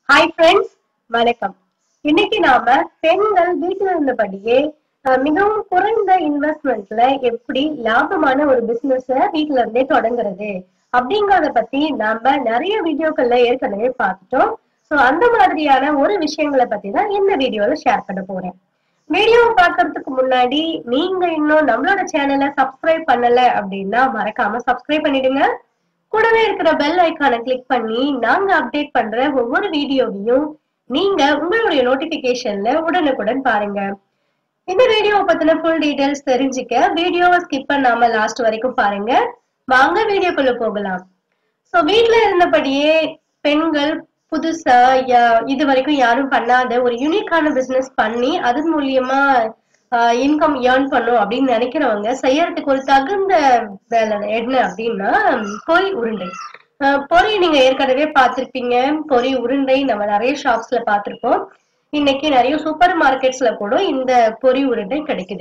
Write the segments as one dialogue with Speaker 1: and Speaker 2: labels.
Speaker 1: hi friends வணக்கம் இன்னைக்கு நாம பெண்கள் வீட்டில் இருந்தபடியே அஹ், மிகவும் குறைந்த இன்வெஸ்ட்மெண்ட்ல எப்படி லாபமான ஒரு பிசினஸ் வீட்ல இருந்தே தொடங்குறது அப்படிங்கறத பத்தி நாம நிறைய வீடியோக்கள்ல ஏற்கனவே பார்த்துட்டோம் சோ அந்த மாதிரியான ஒரு விஷயங்களை பத்தி தான் இந்த வீடியோல ஷேர் பண்ண போறேன் வீடியோவை பார்க்கறதுக்கு முன்னாடி நீங்க இன்னும் நம்மளோட சேனலை சப்ஸ்கிரைப் பண்ணல அப்படின்னா மறக்காம சப்ஸ்கிரைப் பண்ணிடுங்க கூடவே இருக்கிற பெல் ஐக்கானை கிளிக் பண்ணி நாங்க அப்டேட் பண்ற ஒவ்வொரு வீடியோவையும் நீங்க உங்களுடைய நோட்டிபிகேஷன்ல உடனுக்குடன் பாருங்க இந்த வீடியோவை பத்தின ஃபுல் டீடைல்ஸ் தெரிஞ்சுக்க வீடியோவை ஸ்கிப் பண்ணாம லாஸ்ட் வரைக்கும் பாருங்க வாங்க வீடியோக்குள்ள போகலாம் சோ வீட்ல இருந்தபடியே பெண்கள் புதுசா யா- இது வரைக்கும் யாரும் பண்ணாத ஒரு யூனிக்கான பிசினஸ் பண்ணி அதன் மூலியமா இன்கம் ஏர்ன் பண்ணும் அப்படின்னு நினைக்கிறவங்க செய்யறதுக்கு ஒரு தகுந்த வேலை என்ன அப்படின்னா பொறி உருண்டை ஆஹ் பொறி நீங்க ஏற்கனவே பார்த்திருப்பீங்க பொறி உருண்டை நம்ம நிறைய ஷாப்ஸ்ல பார்த்திருப்போம் இன்னைக்கு நிறைய சூப்பர் மார்க்கெட்ஸ்ல கூட இந்த பொறி உருண்டை கிடைக்குது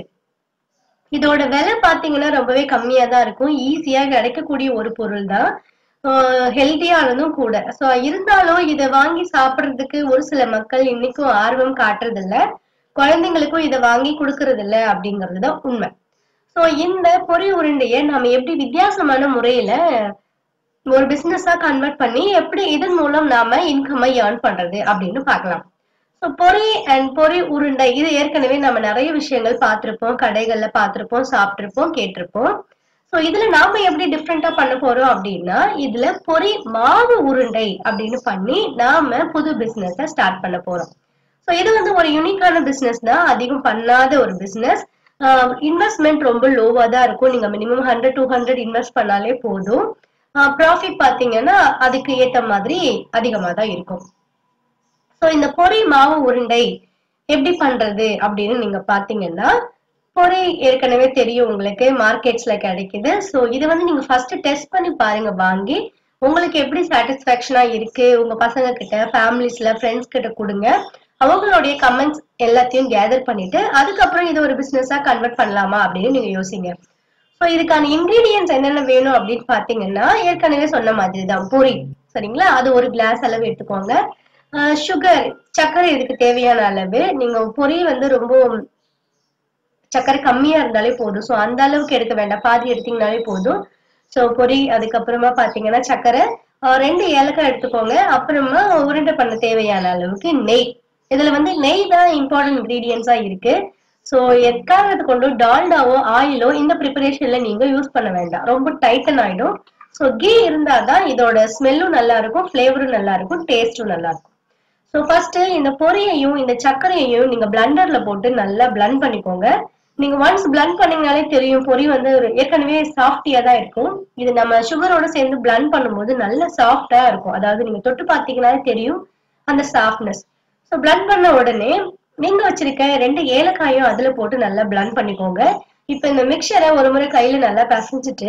Speaker 1: இதோட விலை பாத்தீங்கன்னா ரொம்பவே கம்மியா தான் இருக்கும் ஈஸியா கிடைக்கக்கூடிய ஒரு பொருள் தான் ஹெல்த்தியானதும் கூட சோ இருந்தாலும் இதை வாங்கி சாப்பிடுறதுக்கு ஒரு சில மக்கள் இன்னைக்கும் ஆர்வம் காட்டுறது இல்ல குழந்தைங்களுக்கும் இதை வாங்கி கொடுக்கறது இல்ல அப்படிங்கிறது தான் உண்மை சோ இந்த பொறி உருண்டைய நாம எப்படி வித்தியாசமான முறையில ஒரு பிசினஸா கன்வெர்ட் பண்ணி எப்படி இதன் மூலம் நாம இன்கம்மை ஏர்ன் பண்றது அப்படின்னு பார்க்கலாம் ஸோ பொரி அண்ட் பொரி உருண்டை இது ஏற்கனவே நம்ம நிறைய விஷயங்கள் பார்த்திருப்போம் கடைகள்ல பார்த்திருப்போம் சாப்பிட்டிருப்போம் கேட்டிருப்போம் ஸோ இதுல நாம எப்படி டிஃப்ரெண்டா பண்ண போறோம் அப்படின்னா இதுல பொரி மாவு உருண்டை அப்படின்னு பண்ணி நாம புது பிசினஸ ஸ்டார்ட் பண்ண போறோம் ஸோ இது வந்து ஒரு யூனிக்கான பிசினஸ் தான் அதிகம் பண்ணாத ஒரு பிசினஸ் இன்வெஸ்ட்மெண்ட் ரொம்ப லோவா தான் இருக்கும் நீங்க minimum hundred two hundred invest பண்ணாலே போதும் ப்ராஃபிட் பாத்தீங்கன்னா அதுக்கு ஏத்த மாதிரி அதிகமா தான் இருக்கும் சோ இந்த பொரி மாவு உருண்டை எப்படி பண்றது அப்படின்னு நீங்க பாத்தீங்கன்னா பொரி ஏற்கனவே தெரியும் உங்களுக்கு மார்க்கெட்ஸ்ல கிடைக்குது சோ இது வந்து நீங்க ஃபர்ஸ்ட் டெஸ்ட் பண்ணி பாருங்க வாங்கி உங்களுக்கு எப்படி சாட்டிஸ்பாக்சனா இருக்கு உங்க பசங்க கிட்ட ஃபேமிலிஸ்ல ஃப்ரெண்ட்ஸ் கிட்ட கொடுங்க அவங்களுடைய கமெண்ட்ஸ் எல்லாத்தையும் கேதர் பண்ணிட்டு அதுக்கப்புறம் இது ஒரு பிசினஸா கன்வெர்ட் பண்ணலாமா அப்படின்னு நீங்க யோசிங்க ஸோ இதுக்கான இன்கிரீடியன்ஸ் என்னென்ன வேணும் அப்படின்னு பாத்தீங்கன்னா ஏற்கனவே சொன்ன மாதிரி தான் பொரி சரிங்களா அது ஒரு கிளாஸ் அளவு எடுத்துக்கோங்க சுகர் சர்க்கரை இதுக்கு தேவையான அளவு நீங்க பொரி வந்து ரொம்ப சர்க்கரை கம்மியா இருந்தாலே போதும் ஸோ அந்த அளவுக்கு எடுக்க வேண்டாம் பாதி எடுத்தீங்கனாலே போதும் ஸோ பொரி அதுக்கப்புறமா பாத்தீங்கன்னா சர்க்கரை ஆஹ் ரெண்டு ஏலக்காய் எடுத்துக்கோங்க அப்புறமா உருண்டை பண்ண தேவையான அளவுக்கு நெய் இதுல வந்து நெய் தான் இம்பார்ட்டன்ட் இன்கிரீடியன்ஸா இருக்கு ஸோ எக்காரணத்து கொண்டு டால்டாவோ ஆயிலோ இந்த ப்ரிப்பரேஷன்ல நீங்க யூஸ் பண்ண வேண்டாம் ரொம்ப டைட்டன் ஆயிடும் ஸோ கீ இருந்தாதான் இதோட ஸ்மெல்லும் நல்லா இருக்கும் ஃபிளேவரும் நல்லா இருக்கும் டேஸ்டும் நல்லா இருக்கும் ஸோ ஃபர்ஸ்ட் இந்த பொரியையும் இந்த சர்க்கரையையும் நீங்க பிளண்டர்ல போட்டு நல்லா பிளண்ட் பண்ணிக்கோங்க நீங்க ஒன்ஸ் பிளண்ட் பண்ணீங்கனாலே தெரியும் பொரி வந்து ஒரு ஏற்கனவே சாஃப்டியா தான் இருக்கும் இது நம்ம சுகரோட சேர்ந்து பிளண்ட் பண்ணும்போது நல்ல சாஃப்டா இருக்கும் அதாவது நீங்க தொட்டு பார்த்தீங்கனாலே தெரியும் அந்த சாஃப்ட்னஸ் ஸோ பிளண்ட் பண்ண உடனே நீங்க வச்சிருக்க ரெண்டு ஏலக்காயும் அதுல போட்டு நல்லா பிளண்ட் பண்ணிக்கோங்க இப்போ இந்த மிக்சரை ஒரு முறை கையில நல்லா பிசைஞ்சிட்டு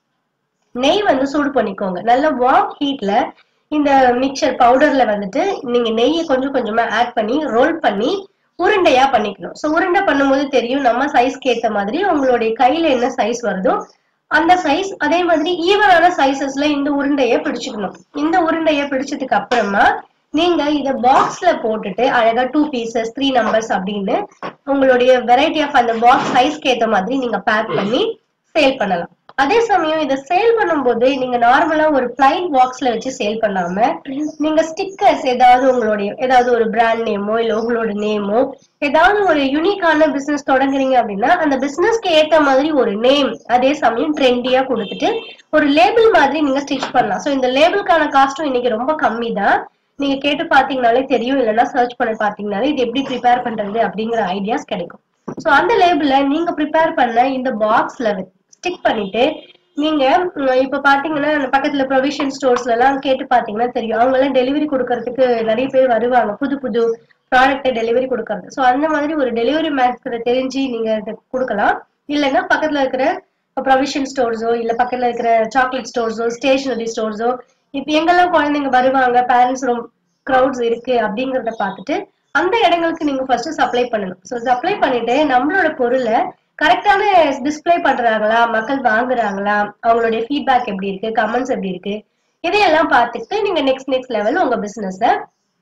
Speaker 1: நெய் வந்து சூடு பண்ணிக்கோங்க நல்ல வார்ம் ஹீட்ல இந்த மிக்சர் பவுடர்ல வந்துட்டு நீங்க நெய்யை கொஞ்சம் கொஞ்சமா ஆட் பண்ணி ரோல் பண்ணி உருண்டையா பண்ணிக்கணும் ஸோ உருண்டை பண்ணும்போது தெரியும் நம்ம சைஸ்க்கு ஏத்த மாதிரி உங்களுடைய கையில என்ன சைஸ் வருதோ அந்த சைஸ் அதே மாதிரி ஈவனான சைசஸ்ல இந்த உருண்டைய பிடிச்சுக்கணும் இந்த உருண்டைய பிடிச்சதுக்கு அப்புறமா நீங்க இத பாக்ஸ்ல போட்டுட்டு அழகா டூ பீசஸ் த்ரீ நம்பர்ஸ் அப்படின்னு உங்களுடைய வெரைட்டி ஆஃப் அந்த பாக்ஸ் சைஸ்க்கு ஏத்த மாதிரி நீங்க பேக் பண்ணி சேல் பண்ணலாம் அதே சமயம் இதை சேல் பண்ணும்போது நீங்க நார்மலா ஒரு பிளைன் பாக்ஸ்ல வச்சு சேல் பண்ணாம நீங்க ஸ்டிக்கர்ஸ் ஏதாவது உங்களுடைய ஏதாவது ஒரு பிராண்ட் நேமோ இல்ல உங்களோட நேமோ ஏதாவது ஒரு யூனிக்கான பிசினஸ் தொடங்குறீங்க அப்படின்னா அந்த பிசினஸ்க்கு ஏத்த மாதிரி ஒரு நேம் அதே சமயம் ட்ரெண்டியா கொடுத்துட்டு ஒரு லேபிள் மாதிரி நீங்க ஸ்டிச் பண்ணலாம் ஸோ இந்த லேபிளுக்கான காஸ்ட்டும் இன்னைக்கு ரொம்ப கம்மி தான் நீங்க கேட்டு பாத்தீங்கனாலே தெரியும் இல்லைன்னா சர்ச் பண்ணி பாத்தீங்கனாலே இது எப்படி ப்ரிப்பேர் பண்றது அப்படிங்கிற ஐடியாஸ் கிடைக்கும் ஸோ அந்த லேபிள நீங்க ப்ரிப்பேர் பண்ண இந்த பாக்ஸ்ல ஸ்டிக் பண்ணிட்டு நீங்க உம், இப்ப பாத்தீங்கன்னா அந்த பக்கத்துல ப்ரொவிஷன் ஸ்டோர்ஸ்ல எல்லாம் கேட்டு பாத்தீங்கன்னா தெரியும் அவங்க எல்லாம் டெலிவரி கொடுக்கறதுக்கு நிறைய பேர் வருவாங்க புது புது ப்ராடக்ட்டை டெலிவரி கொடுக்கறது ஸோ அந்த மாதிரி ஒரு டெலிவரி மேன்ஸ்கிட்ட தெரிஞ்சு நீங்க இதை கொடுக்கலாம் இல்லைன்னா பக்கத்துல இருக்கிற ப்ரொவிஷன் ஸ்டோர்ஸோ இல்ல பக்கத்துல இருக்கிற சாக்லேட் ஸ்டோர்ஸோ ஸ்டேஷனரி ஸ்டோர்ஸோ இப்ப எங்கெல்லாம் குழந்தைங்க வருவாங்க பேரண்ட்ஸ் ரொம்ப க்ரௌட்ஸ் இருக்கு அப்படிங்கறத பார்த்துட்டு அந்த இடங்களுக்கு நீங்க ஃபர்ஸ்ட் சப்ளை பண்ணணும் ஸோ சப்ளை பண்ணிட்டு நம்மளோட பொருளை கரெக்டான டிஸ்ப்ளே பண்றாங்களா மக்கள் வாங்குறாங்களா அவங்களுடைய ஃபீட்பேக் எப்படி இருக்கு கமெண்ட்ஸ் எப்படி இருக்கு இதையெல்லாம் பார்த்துட்டு நீங்க நெக்ஸ்ட் நெக்ஸ்ட் லெவல் உங்க பிசினஸ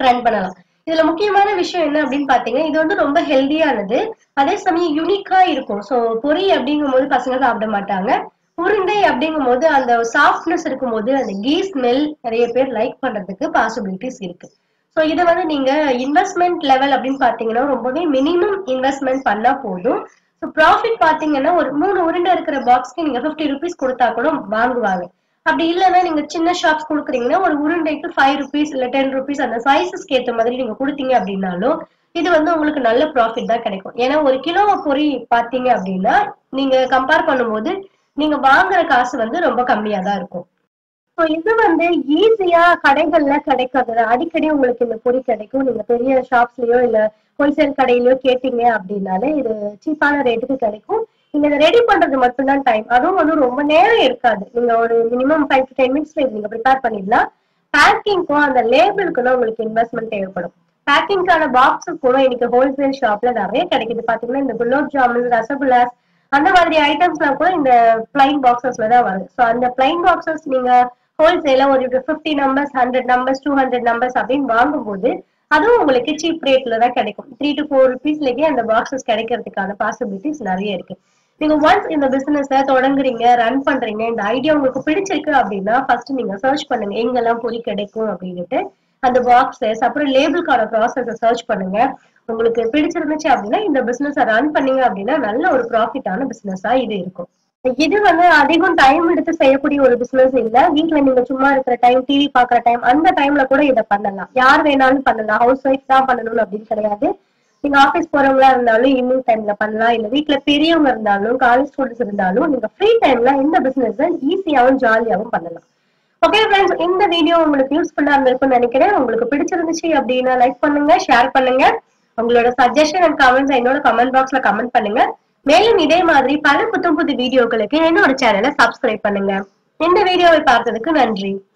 Speaker 1: ரன் பண்ணலாம் இதுல முக்கியமான விஷயம் என்ன அப்படின்னு பாத்தீங்கன்னா இது வந்து ரொம்ப ஹெல்தியானது அதே சமயம் யூனிக்கா இருக்கும் சோ பொரி அப்படிங்கும் போது பசங்க சாப்பிட மாட்டாங்க உருண்டை அப்படிங்கும் போது அந்த சாஃப்ட்னஸ் இருக்கும் போது அந்த கீ ஸ்மெல் நிறைய பேர் லைக் பண்றதுக்கு பாசிபிலிட்டிஸ் இருக்கு ஸோ இது வந்து நீங்க இன்வெஸ்ட்மெண்ட் லெவல் அப்படின்னு பாத்தீங்கன்னா ரொம்பவே மினிமம் இன்வெஸ்ட்மெண்ட் பண்ணா போதும் ஸோ ப்ராஃபிட் பாத்தீங்கன்னா ஒரு மூணு உருண்டை இருக்கிற பாக்ஸ்க்கு நீங்க ஃபிஃப்டி ருபீஸ் கொடுத்தா கூட வாங்குவாங்க அப்படி இல்லைன்னா நீங்க சின்ன ஷாப்ஸ் கொடுக்குறீங்கன்னா ஒரு உருண்டைக்கு ஃபைவ் ருபீஸ் இல்ல டென் ருபீஸ் அந்த சைஸஸ்க்கு ஏற்ற மாதிரி நீங்க கொடுத்தீங்க அப்படின்னாலும் இது வந்து உங்களுக்கு நல்ல ப்ராஃபிட் தான் கிடைக்கும் ஏன்னா ஒரு கிலோ பொரி பாத்தீங்க அப்படின்னா நீங்க கம்பேர் பண்ணும்போது நீங்க வாங்குற காசு வந்து ரொம்ப கம்மியா தான் இருக்கும் ஸோ இது வந்து ஈஸியா கடைகள்ல கிடைக்காது அடிக்கடி உங்களுக்கு இந்த பொரி கிடைக்கும் நீங்க பெரிய ஷாப்ஸ்லயோ இல்ல ஹோல்சேல் கடையிலயோ கேட்டீங்க அப்படின்னாலே இது சீப்பான ரேட்டுக்கு கிடைக்கும் நீங்க இதை ரெடி பண்றது மட்டும்தான் டைம் அதுவும் வந்து ரொம்ப நேரம் இருக்காது நீங்க ஒரு மினிமம் ஃபைவ் டு டென் மினிட்ஸ்ல இது நீங்க ப்ரிப்பேர் பண்ணிடலாம் பேக்கிங்க்கும் அந்த லேபிளுக்கும் தான் உங்களுக்கு இன்வெஸ்ட்மெண்ட் தேவைப்படும் பேக்கிங்கான பாக்ஸஸ் கூட இன்னைக்கு ஹோல்சேல் ஷாப்ல நிறைய கிடைக்குது பாத்தீங்கன்னா இந்த குலோப் ஜாமுன் ரசகுல்லாஸ் அந்த மாதிரி ஐட்டம்ஸ்லாம் கூட இந்த பிளைன் பாக்ஸஸ்ல தான் வருது ஸோ அந்த பிளைன் பாக்ஸஸ் நீங்க ஹோல்சேல ஒரு fifty numbers hundred numbers two hundred numbers அப்படின்னு வாங்கும்போது அதுவும் உங்களுக்கு சீப் ரேட்ல தான் கிடைக்கும் த்ரீ டு ஃபோர் ருபீஸ்லயே அந்த பாக்ஸஸ் கிடைக்கிறதுக்கான பாசிபிலிட்டிஸ் நிறைய இருக்கு நீங்க ஒன்ஸ் இந்த பிசினஸ தொடங்குறீங்க ரன் பண்றீங்க இந்த ஐடியா உங்களுக்கு பிடிச்சிருக்கு அப்படின்னா ஃபர்ஸ்ட் நீங்க சர்ச் பண்ணுங்க எங்கெல்லாம் பொறி கிடைக்கும் அப்படின்ட்டு அந்த பாக்ஸஸ் அப்புறம் லேபிளுக்கான ப்ராசஸ சர்ச் பண்ணுங்க உங்களுக்கு பிடிச்சிருந்துச்சு அப்படின்னா இந்த பிசினஸ் ரன் பண்ணீங்க அப்படின்னா நல்ல ஒரு ப்ராஃபிட்டான பிசினஸா இது இருக்கும் இது வந்து அதிகம் டைம் எடுத்து செய்யக்கூடிய ஒரு பிசினஸ் இல்ல வீட்ல நீங்க சும்மா இருக்கிற டைம் டிவி பாக்குற டைம் அந்த டைம்ல கூட இதை பண்ணலாம் யார் வேணாலும் பண்ணலாம் ஹவுஸ் ஒய்ஃப் தான் பண்ணணும் அப்படின்னு கிடையாது நீங்க ஆபீஸ் போறவங்களா இருந்தாலும் ஈவினிங் டைம்ல பண்ணலாம் இல்ல வீட்ல பெரியவங்க இருந்தாலும் காலேஜ் ஸ்டூடெண்ட்ஸ் இருந்தாலும் நீங்க ஃப்ரீ டைம்ல இந்த பிசினஸ் ஈஸியாவும் ஜாலியாவும் பண்ணலாம் ஓகே ஃப்ரெண்ட்ஸ் இந்த வீடியோ உங்களுக்கு யூஸ்ஃபுல்லா இருந்திருக்கும்னு நினைக்கிறேன் உங்களுக்கு பிடிச்சிருந்துச்சு அப்படின்னா லைக் பண்ணுங்க ஷேர் பண்ணுங்க உங்களோட சஜஷன் அண்ட் கமெண்ட்ஸ் என்னோட கமெண்ட் பாக்ஸ்ல கமெண்ட் பண்ணுங்க மேலும் இதே மாதிரி பல புத்தம் புது வீடியோக்களுக்கு என்னோட சேனலை சப்ஸ்கிரைப் பண்ணுங்க இந்த வீடியோவை பார்த்ததுக்கு நன்றி